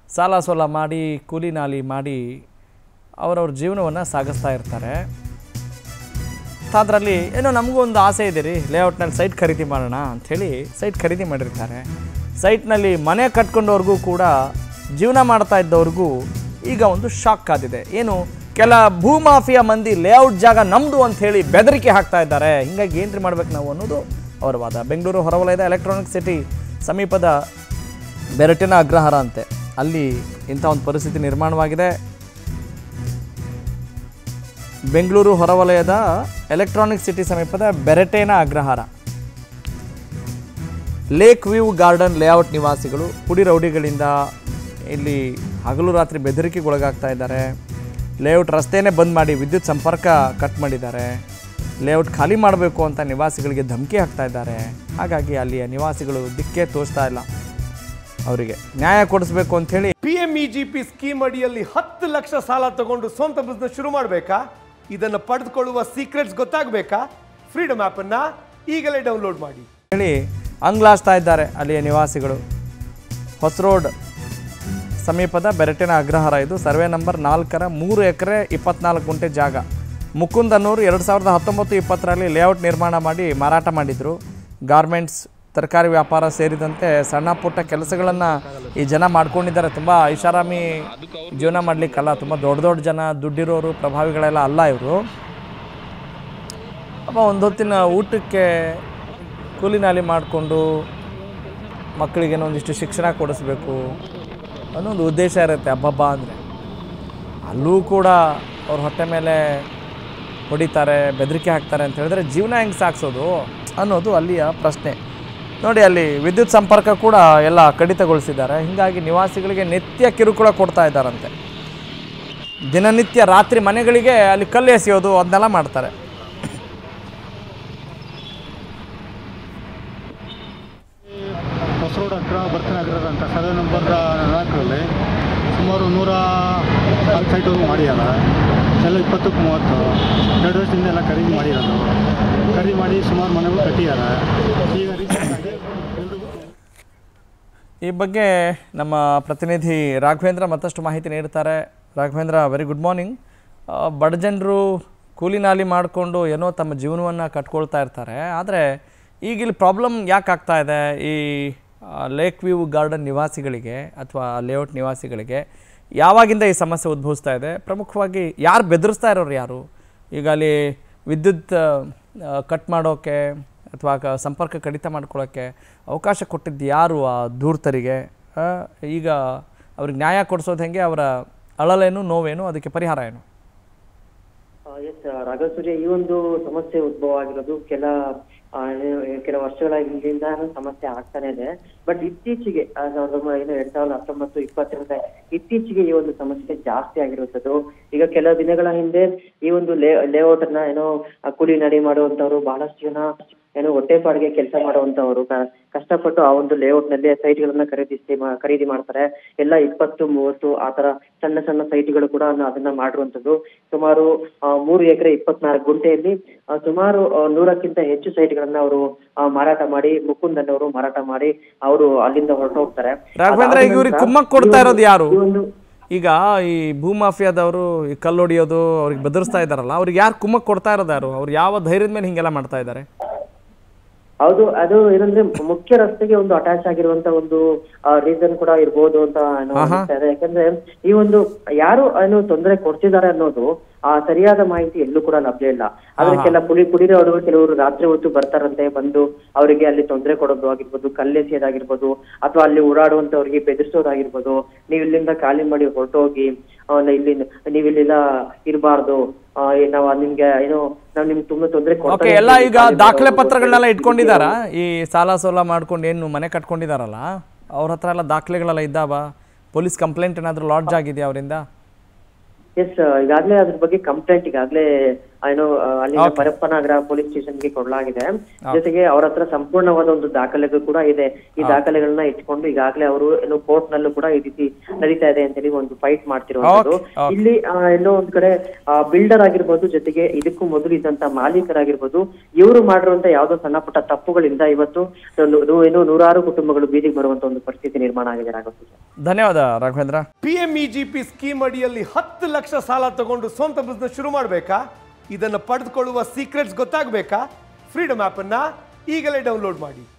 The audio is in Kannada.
ಸಾಲ ಸೋಲ ಮಾಡಿ ಕೂಲಿ ನಾಲಿ ಮಾಡಿ ಅವರವ್ರ ಜೀವನವನ್ನು ಸಾಗಿಸ್ತಾ ಇರ್ತಾರೆ ಅದರಲ್ಲಿ ಏನೋ ನಮಗೂ ಒಂದು ಆಸೆ ಇದೆ ರೀ ಲೇಔಟ್ನಲ್ಲಿ ಸೈಟ್ ಖರೀದಿ ಮಾಡೋಣ ಅಂಥೇಳಿ ಸೈಟ್ ಖರೀದಿ ಮಾಡಿರ್ತಾರೆ ಸೈಟ್ನಲ್ಲಿ ಮನೆ ಕಟ್ಕೊಂಡವ್ರಿಗೂ ಕೂಡ ಜೀವನ ಮಾಡ್ತಾ ಇದ್ದವ್ರಿಗೂ ಈಗ ಒಂದು ಶಾಕ್ ಕಾದಿದೆ ಏನು ಕೆಲ ಭೂಮಾಫಿಯಾ ಮಂದಿ ಲೇಔಟ್ ಜಾಗ ನಮ್ಮದು ಅಂಥೇಳಿ ಬೆದರಿಕೆ ಹಾಕ್ತಾ ಇದ್ದಾರೆ ಹಿಂಗಾಗಿ ಏನ್ರಿ ಮಾಡ್ಬೇಕು ನಾವು ಅನ್ನೋದು ಅವರ ವಾದ ಬೆಂಗಳೂರು ಹೊರವಲಯದ ಎಲೆಕ್ಟ್ರಾನಿಕ್ ಸಿಟಿ ಸಮೀಪದ ಬೆರಟಿನ ಅಗ್ರಹಾರ ಅಂತೆ ಅಲ್ಲಿ ಇಂಥ ಒಂದು ಪರಿಸ್ಥಿತಿ ನಿರ್ಮಾಣವಾಗಿದೆ ಬೆಂಗಳೂರು ಹೊರವಲಯದ ಎಲೆಕ್ಟ್ರಾನಿಕ್ ಸಿಟಿ ಸಮೀಪದ Beratena Agrahara lake view garden layout ನಿವಾಸಿಗಳು ಪುಡಿ ರೌಡಿಗಳಿಂದ ಇಲ್ಲಿ ಹಗಲು ರಾತ್ರಿ ಬೆದರಿಕೆಗೊಳಗಾಗ್ತಾ ಇದ್ದಾರೆ ಲೇಔಟ್ ರಸ್ತೆನೇ ಬಂದ್ ಮಾಡಿ ವಿದ್ಯುತ್ ಸಂಪರ್ಕ ಕಟ್ ಮಾಡಿದ್ದಾರೆ ಲೇಔಟ್ ಖಾಲಿ ಮಾಡಬೇಕು ಅಂತ ನಿವಾಸಿಗಳಿಗೆ ಧಮಕಿ ಹಾಕ್ತಾ ಇದ್ದಾರೆ ಹಾಗಾಗಿ ಅಲ್ಲಿಯ ನಿವಾಸಿಗಳು ದಿಕ್ಕೇ ತೋಚ್ತಾ ಇಲ್ಲ ಅವರಿಗೆ ನ್ಯಾಯ ಕೊಡಿಸ್ಬೇಕು ಅಂಥೇಳಿ P M E G P scheme ಅಡಿಯಲ್ಲಿ ಹತ್ತು ಲಕ್ಷ ಸಾಲ ತಗೊಂಡು ಸ್ವಂತ ಬಿಸ್ನೆಸ್ ಶುರು ಮಾಡಬೇಕಾ ಇದನ್ನು ಪಡೆದುಕೊಳ್ಳುವ ಸೀಕ್ರೆಟ್ಸ್ ಗೊತ್ತಾಗಬೇಕಾ ಫ್ರೀಡಮ್ ಆ್ಯಪನ್ನು ಈಗಲೇ ಡೌನ್ಲೋಡ್ ಮಾಡಿ ಹೇಳಿ ಅಂಗ್ಲಾಸ್ತಾ ಇದ್ದಾರೆ ಅಲ್ಲಿಯ ನಿವಾಸಿಗಳು ಹೊಸ ರೋಡ್ ಸಮೀಪದ ಬೆರಟಿನ ಅಗ್ರಹಾರ ಇದು ಸರ್ವೆ ನಂಬರ್ ನಾಲ್ಕರ ಮೂರು ಎಕರೆ ಇಪ್ಪತ್ನಾಲ್ಕು ಗುಂಟೆ ಜಾಗ ಮುಕುಂದನೂರು ಎರಡು ಸಾವಿರದ ಹತ್ತೊಂಬತ್ತು ಇಪ್ಪತ್ತರಲ್ಲಿ ಲೇಔಟ್ ನಿರ್ಮಾಣ ಮಾಡಿ ಮಾರಾಟ ಮಾಡಿದರು ಗಾರ್ಮೆಂಟ್ಸ್ ತರಕಾರಿ ವ್ಯಾಪಾರ ಸೇರಿದಂತೆ ಸಣ್ಣ ಪುಟ್ಟ ಕೆಲಸಗಳನ್ನು ಈ ಜನ ಮಾಡ್ಕೊಂಡಿದ್ದಾರೆ ತುಂಬ ಐಷಾರಾಮಿ ಜೀವನ ಮಾಡಲಿಕ್ಕಲ್ಲ ತುಂಬ ದೊಡ್ಡ ದೊಡ್ಡ ಜನ ದುಡ್ಡಿರೋರು ಪ್ರಭಾವಿಗಳೆಲ್ಲ ಅಲ್ಲ ಇವರು ಅಪ್ಪ ಒಂದು ಹೊತ್ತಿನ ಊಟಕ್ಕೆ ಕೂಲಿ ನಾಲಿ ಮಾಡಿಕೊಂಡು ಮಕ್ಕಳಿಗೇನೋ ಒಂದಿಷ್ಟು ಶಿಕ್ಷಣ ಕೊಡಿಸ್ಬೇಕು ಅನ್ನೋ ಒಂದು ಉದ್ದೇಶ ಇರುತ್ತೆ ಹಬ್ಬಬ್ಬ ಅಂದರೆ ಅಲ್ಲೂ ಕೂಡ ಅವ್ರ ಹೊಟ್ಟೆ ಮೇಲೆ ಹೊಡಿತಾರೆ ಬೆದರಿಕೆ ಹಾಕ್ತಾರೆ ಅಂತ ಹೇಳಿದ್ರೆ ಜೀವನ ಹೆಂಗೆ ಸಾಗಿಸೋದು ಅನ್ನೋದು ಅಲ್ಲಿಯ ಪ್ರಶ್ನೆ ನೋಡಿ ಅಲ್ಲಿ ವಿದ್ಯುತ್ ಸಂಪರ್ಕ ಕೂಡ ಎಲ್ಲ ಕಡಿತಗೊಳಿಸಿದ್ದಾರೆ ಹೀಗಾಗಿ ನಿವಾಸಿಗಳಿಗೆ ನಿತ್ಯ ಕಿರುಕುಳ ಕೊಡ್ತಾ ಇದ್ದಾರಂತೆ ದಿನನಿತ್ಯ ರಾತ್ರಿ ಮನೆಗಳಿಗೆ ಅಲ್ಲಿ ಕಲ್ಲು ಎಸೆಯೋದು ಅದನ್ನೆಲ್ಲ ಮಾಡ್ತಾರೆ ಹೊಸ ರೋಡ್ ಹತ್ರ ಭರ್ತನಗರದ ಅಂತ ಸರ್ವೆ ನಂಬರ್ ನಾಲ್ಕರಲ್ಲಿ ಸುಮಾರು ನೂರ ಹತ್ತು ಸೈಟ್ವರೆಗೂ ಮಾಡಿದ್ದಾರೆ ಎಲ್ಲ ಇಪ್ಪತ್ತಕ್ಕೆ ಮೂವತ್ತು ಎರಡು ವರ್ಷದಿಂದ ಎಲ್ಲ ಖರೀದಿ ಮಾಡಿರೋದು ಖರೀದಿ ಮಾಡಿ ಸುಮಾರು ಮನೆಗಳು ಕಟ್ಟಿದ್ದಾರೆ ಈಗ ರೀಸೆಂಟಾಗಿ ಎಲ್ರಿಗೂ ಈ ಬಗ್ಗೆ ನಮ್ಮ ಪ್ರತಿನಿಧಿ ರಾಘವೇಂದ್ರ ಮತ್ತಷ್ಟು ಮಾಹಿತಿ ನೀಡ್ತಾರೆ ರಾಘವೇಂದ್ರ ವೆರಿ ಗುಡ್ ಮಾರ್ನಿಂಗ್ ಬಡ ಜನರು ಕೂಲಿ ನಾಲಿ ಮಾಡಿಕೊಂಡು ಏನೋ ತಮ್ಮ ಜೀವನವನ್ನು ಕಟ್ಕೊಳ್ತಾ ಇರ್ತಾರೆ ಆದರೆ ಈಗ ಇಲ್ಲಿ ಪ್ರಾಬ್ಲಮ್ ಯಾಕೆ ಆಗ್ತಾ ಇದೆ ಈ ಲೇಕ್ ವ್ಯೂ ಗಾರ್ಡನ್ ನಿವಾಸಿಗಳಿಗೆ ಅಥವಾ ಲೇಔಟ್ ನಿವಾಸಿಗಳಿಗೆ ಯಾವಾಗಿಂದ ಈ ಸಮಸ್ಯೆ ಉದ್ಭವಿಸ್ತಾ ಇದೆ ಪ್ರಮುಖವಾಗಿ ಯಾರು ಬೆದರಿಸ್ತಾ ಇರೋರು ಯಾರು ಈಗ ಅಲ್ಲಿ ವಿದ್ಯುತ್ ಕಟ್ ಮಾಡೋಕ್ಕೆ ಅಥವಾ ಕ- ಸಂಪರ್ಕ ಕಡಿತ ಮಾಡ್ಕೊಳ್ಳೋಕ್ಕೆ ಅವಕಾಶ ಕೊಟ್ಟಿದ್ದು ಯಾರು ಆ ಧೂರ್ತರಿಗೆ ಆ, ಈಗ ಅವ್ರಿಗೆ ನ್ಯಾಯ ಕೊಡಿಸೋದು ಹೆಂಗೆ ಅವರ ಅಳಲೇನು ನೋವೇನು ಅದಕ್ಕೆ ಪರಿಹಾರ ಏನು ಎಸ್ ರಾಘವ್ ಸೂರ್ಯ ಈ ಒಂದು ಸಮಸ್ಯೆ ಉದ್ಭವ ಆಗಿರೋದು ಕೆಲ ಆ, ಏನು, ಕೆಲ ವರ್ಷಗಳ ಹಿಂದಿಂದ ಸಮಸ್ಯೆ ಆಗ್ತಾನೆ ಇದೆ ಬಟ್ ಇತ್ತೀಚೆಗೆ ಆ, ಸಾವಿರದ ಒಂಬೈನೂರ ಏನು ಎರಡ್ ಸಾವಿರದ ಹತ್ತೊಂಬತ್ತು ಇಪ್ಪತ್ತರಿಂದ ಇತ್ತೀಚೆಗೆ ಈ ಒಂದು ಸಮಸ್ಯೆ ಜಾಸ್ತಿ ಆಗಿರುವಂತದ್ದು ಈಗ ಕೆಲ ದಿನಗಳ ಹಿಂದೆ ಈ ಒಂದು ಲೇ ಲೇಔಟ್ ಅನ್ನ ಏನೋ ಆ, ಕೂಲಿ ನಡಿ ಮಾಡುವಂತವ್ರು ಬಹಳಷ್ಟು ಜನ ಏನೋ ಹೊಟ್ಟೆಪಾಡಿಗೆ ಕೆಲಸ ಮಾಡುವಂತವ್ರು ಕ- ಕಷ್ಟಪಟ್ಟು ಆ ಒಂದು ಲೇಔಟ್ ನಲ್ಲಿ ಸೈಟ್ ಗಳನ್ನ ಖರೀದಿಸಿ ಮಾ- ಖರೀದಿ ಮಾಡ್ತಾರೆ ಎಲ್ಲ ಇಪ್ಪತ್ತು ಮೂವತ್ತು ಆ ತರ ಸಣ್ಣ ಸಣ್ಣ ಸೈಟ್ಗಳು ಕೂಡ ಅನ್ನ- ಅದನ್ನ ಮಾಡಿರುವಂತದ್ದು ಸುಮಾರು ಆ, ಮೂರು ಎಕರೆ ಇಪ್ಪತ್ನಾಲ್ಕು ಗುಂಟೆಯಲ್ಲಿ ಆ, ಸುಮಾರು ಆ, ನೂರಕ್ಕಿಂತ ಹೆಚ್ಚು ಸೈಟ್ ಗಳನ್ನ ಅವರು ಮಾರಾಟ ಮಾಡಿ ಮುಕುಂದನ್ ಅವರು ಮಾರಾಟ ಮಾಡಿ ಅವರು ಅಲ್ಲಿಂದ ಹೊರಟು ಹೋಗ್ತಾರೆ ರಾಘವೇಂದ್ರ ಈಗ ಅದಾದ ಇವ್ರಿಗೆ ನಂತರ ಕುಮ್ಮಕ್ ಕೊಡ್ತಾ ಈ ಒಂದು- ಇರೋದು ಯಾರು ಈ ಒಂದು ಈಗ ಈ ಭೂಮಾಫಿಯಾದವರು ಈ ಕಲ್ಲು ಹೊಡಿಯೋದು ಅವ್ರಿಗೆ ಬೆದರಿಸ್ತಾ ಇದ್ದಾರಲ್ಲ ಅವ್ರಿಗೆ ಯಾರು ಕುಮ್ಮಕ್ ಕೊಡ್ತಾ ಇರೋದು ಯಾರು ಅವ್ರು ಯಾವ ಧೈರ್ಯದ ಮೇಲೆ ಹಿಂಗೆಲ್ಲ ಮಾಡ್ತಾ ಇದ್ದಾರೆ ಹೌದು ಅದು ಏನಂದ್ರೆ ಮುಖ್ಯ ರಸ್ತೆಗೆ ಒಂದು ಅಟ್ಯಾಚ್ ಆಗಿರುವಂತ ಒಂದು ರೀಸನ್ ಕೂಡ ಇರ್ಬೋದು ಅಂತ ಏನೋ ಅನಿಸ್ತಾ ಇದೆ ಯಾಕಂದ್ರೆ ಈ ಒಂದು ಯಾರು ಏನು ತೊಂದರೆ ಕೊಡ್ತಿದ್ದಾರೆ ಅನ್ನೋದು ಆ ಸರಿಯಾದ ಮಾಹಿತಿ ಎಲ್ಲೂ ಕೂಡ ಲಭ್ಯ ಇಲ್ಲ ಆದ್ರೆ ಕೆಲ ಪುಡಿ ಪುಡಿರವರು ಕೆಲವರು ರಾತ್ರಿ ಹೊತ್ತು ಬರ್ತಾರಂತೆ ಬಂದು ಅವರಿಗೆ ಅಲ್ಲಿ ತೊಂದರೆ ಕೊಡೋದು ಆಗಿರ್ಬೋದು ಕಲ್ಲೆಸೆಯೋದಾಗಿರ್ಬೋದು ಅಥವಾ ಅಲ್ಲಿ ಓಡಾಡುವಂತವ್ರಿಗೆ ಬೆದರಿಸೋದಾಗಿರ್ಬೋದು ನೀವು ಇಲ್ಲಿಂದ ಖಾಲಿ ಮಾಡಿ ಹೊರಟೋಗಿ ಇಲ್ಲಿ ನೀವು ಇಲ್ಲೆಲ್ಲ ಇರಬಾರ್ದು ನಾವು ನಿಮ್ಗೆ ಏನೋ ನಾವು ನಿಮ್ಗೆ ತುಂಬಾ ತೊಂದರೆ ಓಕೆ ಎಲ್ಲ ಈಗ ದಾಖಲೆ ಪತ್ರಗಳನ್ನೆಲ್ಲ ಇಟ್ಕೊಂಡಿದಾರ ಈ ಸಾಲ ಸೋಲ ಮಾಡ್ಕೊಂಡು ಏನು ಮನೆ ಕಟ್ಕೊಂಡಿದಾರಲ್ಲ ಅವ್ರ ಹತ್ರ ಎಲ್ಲ ದಾಖಲೆಗಳೆಲ್ಲ ಇದ್ದಾವ ಪೊಲೀಸ್ ಕಂಪ್ಲೇಂಟ್ ಏನಾದರೂ ಲಾಡ್ಜ್ ಆಗಿದೆಯಾ ಅವರಿಂದ ಎಸ್ ಈಗಾಗಲೇ ಅದ್ರ ಬಗ್ಗೆ ಕಂಪ್ಲೇಂಟ್ ಈಗಾಗಲೇ ಏನೋ ಆ, ಅಲ್ಲಿನ ಪರಪ್ಪನಗರ ಪೊಲೀಸ್ ಸ್ಟೇಷನ್ಗೆ ಕೊಡಲಾಗಿದೆ ಜೊತೆಗೆ ಅವ್ರ ಹತ್ರ ಸಂಪೂರ್ಣವಾದ ಒಂದು ದಾಖಲೆಗಳು ಕೂಡ ಇದೆ ಈ ದಾಖಲೆಗಳನ್ನ ಇಟ್ಕೊಂಡು ಈಗಾಗಲೇ ಅವರು ಏನು ಕೋರ್ಟ್ ನಲ್ಲೂ ಕೂಡ ಈ ರೀತಿ ನಡೀತಾ ಇದೆ ಅಂತೇಳಿ ಒಂದು ಫೈಟ್ ಮಾಡ್ತಿರುವಂತದ್ದು Okay, okay. ಇಲ್ಲಿ ಆ, ಎಲ್ಲೋ ಒಂದ್ ಕಡೆ ಬಿಲ್ಡರ್ ಆಗಿರ್ಬೋದು ಜೊತೆಗೆ ಇದಕ್ಕೂ ಮೊದಲು ಇದ್ದಂತ ಮಾಲೀಕರಾಗಿರ್ಬೋದು ಇವರು ಮಾಡಿರುವಂತ ಯಾವ್ದೋ ಸಣ್ಣ ಪುಟ್ಟ ತಪ್ಪುಗಳಿಂದ ಇವತ್ತು ನು- ನು- ಏನು ನೂರಾರು ಕುಟುಂಬಗಳು ಬೀದಿಗೆ ಬರುವಂತ ಒಂದು ಪರಿಸ್ಥಿತಿ ನಿರ್ಮಾಣ ಆಗಿದೆ ರಾಘವ್ ಧನ್ಯವಾದ Raghavendra P M E G P scheme ಅಡಿಯಲ್ಲಿ ಹತ್ತು ಲಕ್ಷ ಸಾಲ ತಗೊಂಡು ಸ್ವಂತ ಬಿಸ್ನೆಸ್ ಶುರು ಮಾಡಬೇಕಾ ಇದನ್ನು ಪಡೆದುಕೊಳ್ಳುವ ಸೀಕ್ರೆಟ್ಸ್ ಗೊತ್ತಾಗಬೇಕಾ ಫ್ರೀಡಮ್ ಆ್ಯಪನ್ನು ಈಗಲೇ ಡೌನ್ಲೋಡ್ ಮಾಡಿ